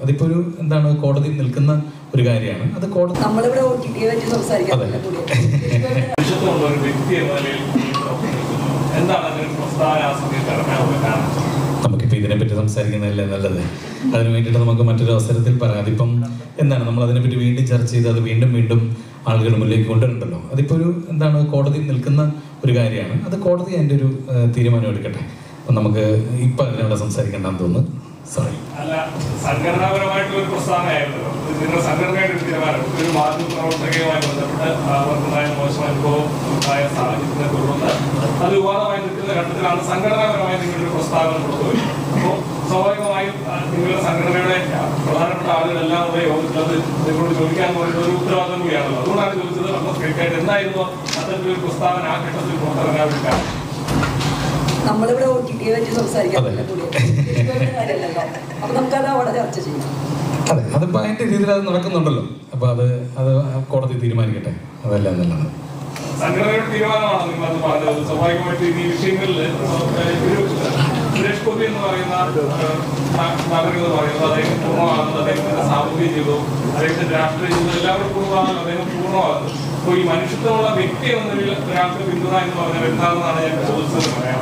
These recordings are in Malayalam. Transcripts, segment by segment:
അതിപ്പോ ഒരു എന്താണ് കോടതി നിൽക്കുന്ന ഒരു കാര്യമാണ് അത് കോടതി നമ്മളിവിടെ ഒ ടി ടിയെ പറ്റി സംസാരിക്കാൻ അതെ. മനുഷ്യത്വമുള്ള ഒരു വ്യക്തി എന്ന നിലയിൽ ഈ പ്രവർത്തനം എന്താണ് അതിന് പ്രസ്താവന ആ സമയത്ത് ഇറങ്ങാനുള്ള കാരണം നമുക്കിപ്പോൾ ഇതിനെപ്പറ്റി സംസാരിക്കുന്നതല്ലേ നല്ലത് അതിന് വേണ്ടിയിട്ട് നമുക്ക് മറ്റൊരു അവസരത്തിൽ പറയാം അതിപ്പം എന്താണ് നമ്മൾ അതിനെപ്പറ്റി വീണ്ടും ചർച്ച ചെയ്ത് അത് വീണ്ടും വീണ്ടും ആളുകളുടെ മുന്നിലേക്ക് കൊണ്ടുവരണ്ടല്ലോ അതിപ്പോൾ ഒരു എന്താണ് കോടതി നിൽക്കുന്ന ഒരു കാര്യമാണ് അത് കോടതി അതിൻ്റെ ഒരു ഏഹ്, തീരുമാനം എടുക്കട്ടെ അപ്പം നമുക്ക് ഇപ്പം അതിനവിടെ സംസാരിക്കേണ്ടെന്ന് തോന്നുന്നു സോറി അല്ല സംഘടനാപരമായിട്ടുള്ള ഒരു പ്രസ്താവനയായിരുന്നല്ലോ ഇത് നിങ്ങളുടെ സംഘടനയുടെ ഒരു തീരുമാനം ഒരു മാധ്യമ പ്രവർത്തകയുമായി ബന്ധപ്പെട്ട് അവർക്കുണ്ടായ മോശം അനുഭവം ഉണ്ടായ സാഹചര്യത്തിനെ തുടർന്ന് അത് വിവാദമായി നിൽക്കുന്ന ഘട്ടത്തിലാണ് സംഘടനാപരമായി നിങ്ങളൊരു പ്രസ്താവന കൊടുത്തത് അപ്പോൾ സ്വാഭാവികമായും ആ, നിങ്ങളുടെ സംഘടനയുടെ പ്രധാനപ്പെട്ട ആളുകളെല്ലാം കൂടെ യോഗത്തിൽ അത് നിങ്ങളോട് ചോദിക്കാൻ പറയുന്നത് ഒരു ഉത്തരവാദിത്വം കൂടിയാണല്ലോ അതുകൊണ്ടാണ് ചോദിച്ചത് നമ്മൾ കേൾക്കായിട്ട് എന്തായിരുന്നു അത്തരത്തിലൊരു പ്രസ്താവന ആ ഘട്ടത്തിൽ പുറത്തിറങ്ങാൻ വേണ്ടി കാരണം? നമ്മളിവിടെ ഒ ടി ടിയെ പറ്റി സംസാരിക്കാൻ അതെ. കാര്യമല്ലല്ലോ അപ്പൊ നമുക്കത് അവിടെ ചർച്ച ചെയ്യാം അതെ അതിപ്പോൾ അതിൻ്റെ രീതിയിൽ അത് നടക്കുന്നുണ്ടല്ലോ അപ്പോൾ അത് അത് കോടതി തീരുമാനിക്കട്ടെ അതല്ല നല്ലത് സംഘടനയുടെ തീരുമാനമാണ് നിങ്ങൾ അത് പറഞ്ഞത് സ്വാഭാവികമായിട്ട് ഈ വിഷയങ്ങളിൽ ഒരു സുരേഷ് ഗോപി എന്ന് പറയുന്ന നാഗരികത എന്ന് പറയുന്നത് അദ്ദേഹം പൂർണ്ണമാകുന്നത് അദ്ദേഹത്തിന്റെ സാമൂഹിക ജീവിതവും അദ്ദേഹത്തിന്റെ രാഷ്ട്രീയ ജീവിതവും എല്ലാവരും പൂർണ്ണമാകുന്നത് അദ്ദേഹം പൂർണ്ണമാകുന്നത് അപ്പോൾ ഈ മനുഷ്യത്വമുള്ള വ്യക്തി എന്ന നിലയിൽ ഒരാൾക്ക് പിന്തുണ എന്ന് പറഞ്ഞാൽ എന്താണെന്നാണ് ഞാൻ ചോദിച്ചത് പറയാം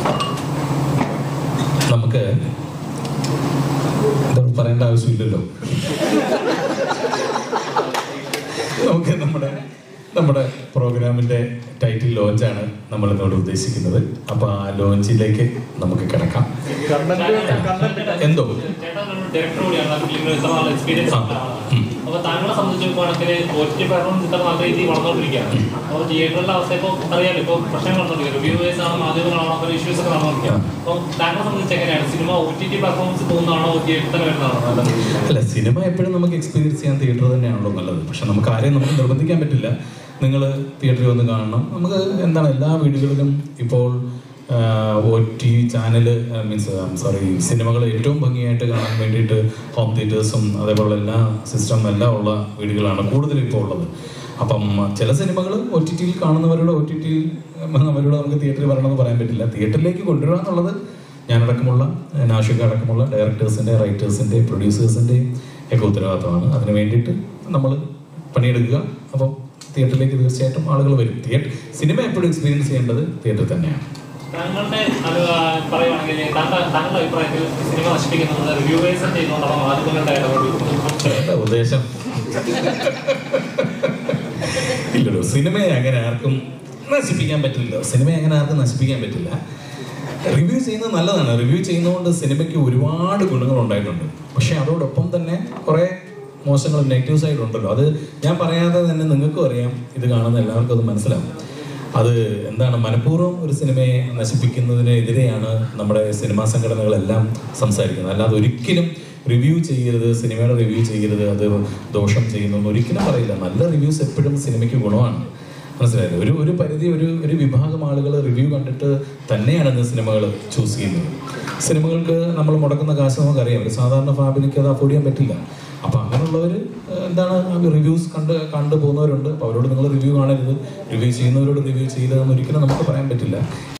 നമുക്ക് ഇതൊന്നും പറയേണ്ട ആവശ്യമില്ലല്ലോ നമുക്ക് നമ്മുടെ നമ്മുടെ പ്രോഗ്രാമിന്റെ ടൈറ്റിൽ ലോഞ്ചാണ് നമ്മൾ ഇന്നോട് ഉദ്ദേശിക്കുന്നത് അപ്പൊ ആ ലോഞ്ചിലേക്ക് നമുക്ക് കിടക്കാം എന്തോ ഡയറക്ടർ കൂടിയാണ് ആ ഫിലിമിൽ ഇത്ര നാൾ എക്സ്പീരിയൻസ് ആ. ഉം. അപ്പൊ താങ്കളെ സംബന്ധിച്ചിടത്തോളത്തിൽ ഒ ടി പെർഫോമൻസ് ഇത്ര നല്ല രീതിയിൽ വളർന്നുകൊണ്ടിരിക്കുകയാണ് അപ്പോൾ തിയേറ്ററിലെ അവസ്ഥ ഇപ്പോൾ അറിയാലോ ഇപ്പോൾ പ്രശ്നങ്ങൾ നടന്നുകൊണ്ടിരിക്കുക റിവ്യൂവേഴ്സ് ആണ് മാധ്യമങ്ങളാണോ അങ്ങനെ ഇഷ്യൂസ് ഒക്കെ നടന്നുകൊണ്ടിരിക്കുക അപ്പോൾ താങ്കളെ സംബന്ധിച്ച് എങ്ങനെയാണ് cinema O T T performance തോന്നുന്നതാണോ തിയേറ്ററിൽ തന്നെ വരുന്നതാണോ നല്ലത് അല്ല സിനിമ എപ്പോഴും നമുക്ക് എക്സ്പീരിയൻസ് ചെയ്യാൻ തിയേറ്റർ തന്നെയാണല്ലോ നല്ലത് പക്ഷെ നമുക്ക് ആരെയും നമുക്ക് നിർബന്ധിക്കാൻ പറ്റില്ല നിങ്ങൾ തിയേറ്ററിൽ വന്ന് കാണണം നമുക്ക് എന്താണ് എല്ലാ വീടുകളിലും ഇപ്പോൾ O T channel means sorry സിനിമകൾ ഏറ്റവും ഭംഗിയായിട്ട് കാണാൻ വേണ്ടിയിട്ട് ഹോം തിയേറ്റേഴ്സും അതേപോലെ എല്ലാ സിസ്റ്റം എല്ലാം ഉള്ള വീടുകളാണ് കൂടുതലും ഇപ്പോൾ ഉള്ളത് അപ്പം ചില സിനിമകൾ ഒ ടി ടിയിൽ കാണുന്നവരോട് ഒ ടി ടിയിൽ അവരോട് നമുക്ക് തിയേറ്ററിൽ വരണമെന്ന് പറയാൻ പറ്റില്ല തിയേറ്ററിലേക്ക് കൊണ്ടുവരിക എന്നുള്ളത് ഞാനടക്കമുള്ള നാഷിക അടക്കമുള്ള ഡയറക്ടേഴ്സിൻ്റെ റൈറ്റേഴ്സിൻ്റെ പ്രൊഡ്യൂസേഴ്സിൻ്റെയും ഒക്കെ ഉത്തരവാദിത്തമാണ് അതിന് വേണ്ടിയിട്ട് നമ്മൾ പണിയെടുക്കുക അപ്പം തിയേറ്ററിലേക്ക് തീർച്ചയായിട്ടും ആളുകൾ വരും തിയേറ്റർ സിനിമ എപ്പോഴും എക്സ്പീരിയൻസ് ചെയ്യേണ്ടത് തിയേറ്ററിൽ തന്നെയാണ് താങ്കളുടെ അനു- പറയുവാണെങ്കിൽ താങ്കൾ താങ്കളുടെ അഭിപ്രായത്തിൽ സിനിമ നശിപ്പിക്കുന്നത് റിവ്യൂവേഴ്സ് ചെയ്യുന്നതുകൊണ്ടാണോ മാധ്യമങ്ങളുടെ ഇടപെടൽ എന്താ ഉദ്ദേശം ഇല്ലല്ലോ സിനിമയെ അങ്ങനെ ആർക്കും നശിപ്പിക്കാൻ പറ്റില്ലല്ലോ സിനിമയെ അങ്ങനെ ആർക്കും നശിപ്പിക്കാൻ പറ്റില്ല റിവ്യൂ ചെയ്യുന്നത് നല്ലതാണ് റിവ്യൂ ചെയ്യുന്നതുകൊണ്ട് സിനിമയ്ക്ക് ഒരുപാട് ഗുണങ്ങൾ ഉണ്ടായിട്ടുണ്ട് പക്ഷെ അതോടൊപ്പം തന്നെ കുറേ മോശങ്ങൾ നെഗറ്റീവ് സൈഡ് ഉണ്ടല്ലോ അത് ഞാൻ പറയാതെ തന്നെ നിങ്ങൾക്കും അറിയാം ഇത് കാണുന്ന എല്ലാവർക്കും അത് മനസ്സിലാവും അത് എന്താണ് മനഃപൂർവ്വം ഒരു സിനിമയെ നശിപ്പിക്കുന്നതിനെതിരെയാണ് നമ്മുടെ സിനിമാ സംഘടനകളെല്ലാം സംസാരിക്കുന്നത് അല്ലാതെ ഒരിക്കലും റിവ്യൂ ചെയ്യരുത് സിനിമയുടെ റിവ്യൂ ചെയ്യരുത് അത് ദോഷം ചെയ്യുന്നു എന്ന് ഒരിക്കലും പറയില്ല നല്ല റിവ്യൂസ് എപ്പോഴും സിനിമയ്ക്ക് ഗുണമാണ് മനസ്സിലായില്ലേ ഒരു ഒരു പരിധി ഒരു ഒരു വിഭാഗം ആളുകൾ റിവ്യൂ കണ്ടിട്ട് തന്നെയാണ് ഇന്ന് സിനിമകൾ ചൂസ് ചെയ്യുന്നത് സിനിമകൾക്ക് നമ്മൾ മുടക്കുന്ന കാശ് നമുക്കറിയാം ഒരു സാധാരണ ഫാമിലിക്ക് അത് അഫോർഡ് ചെയ്യാൻ പറ്റില്ല അപ്പൊ അങ്ങനെയുള്ളവർ എന്താണ് റിവ്യൂസ് കണ്ട് കണ്ടു പോകുന്നവരുണ്ട് അപ്പൊ അവരോട് നിങ്ങൾ റിവ്യൂ കാണരുത് റിവ്യൂ ചെയ്യുന്നവരോട് റിവ്യൂ ചെയ്തതെന്ന് ഒരിക്കലും നമുക്ക് പറയാൻ പറ്റില്ല